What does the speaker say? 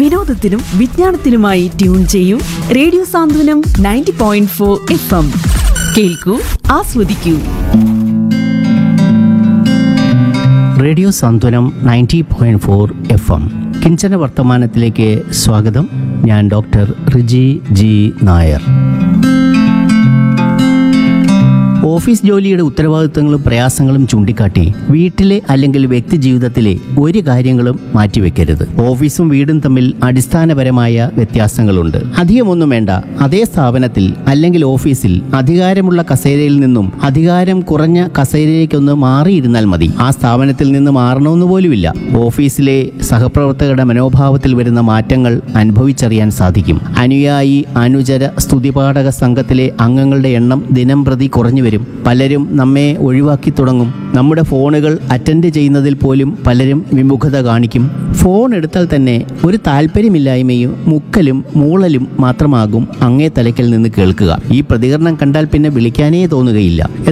വിനോദത്തിനും വിജ്ഞാനത്തിനുമായി ട്യൂൺ ചെയ്യൂ radio Santhwanam ninety point four F M കേൾക്കൂ ആസ്വദിക്കൂ radio Santhwanam ninety point four F M കിഞ്ചന വർത്തമാനത്തിലേക്ക് സ്വാഗതം ഞാൻ doctor Riji G Nair office ജോലിയുടെ ഉത്തരവാദിത്തങ്ങളും പ്രയാസങ്ങളും ചൂണ്ടിക്കാട്ടി വീട്ടിലെ അല്ലെങ്കിൽ വ്യക്തി ജീവിതത്തിലെ ഒരു കാര്യങ്ങളും മാറ്റിവെക്കരുത് ഓഫീസും വീടും തമ്മിൽ അടിസ്ഥാനപരമായ വ്യത്യാസങ്ങളുണ്ട് അധികമൊന്നും വേണ്ട അതേ സ്ഥാപനത്തിൽ അല്ലെങ്കിൽ ഓഫീസിൽ അധികാരമുള്ള കസേരയിൽ നിന്നും അധികാരം കുറഞ്ഞ കസേരയിലേക്കൊന്ന് മാറിയിരുന്നാൽ മതി ആ സ്ഥാപനത്തിൽ നിന്ന് മാറണമെന്ന് പോലുമില്ല ഓഫീസിലെ സഹപ്രവർത്തകരുടെ മനോഭാവത്തിൽ വരുന്ന മാറ്റങ്ങൾ അനുഭവിച്ചറിയാൻ സാധിക്കും അനുയായി അനുചര സ്തുതിപാഠക സംഘത്തിലെ അംഗങ്ങളുടെ എണ്ണം ദിനം പ്രതി കുറഞ്ഞു വരും പലരും നമ്മെ ഒഴിവാക്കി തുടങ്ങും നമ്മുടെ ഫോണുകൾ അറ്റൻഡ് ചെയ്യുന്നതിൽ പോലും പലരും വിമുഖത കാണിക്കും ഫോൺ എടുത്താൽ തന്നെ ഒരു താല്പര്യമില്ലായ്മയും മുക്കലും മൂളലും മാത്രമാകും അങ്ങേ തലയ്ക്കൽ നിന്ന് കേൾക്കുക ഈ പ്രതികരണം കണ്ടാൽ പിന്നെ വിളിക്കാനേ തോന്നുകയില്ല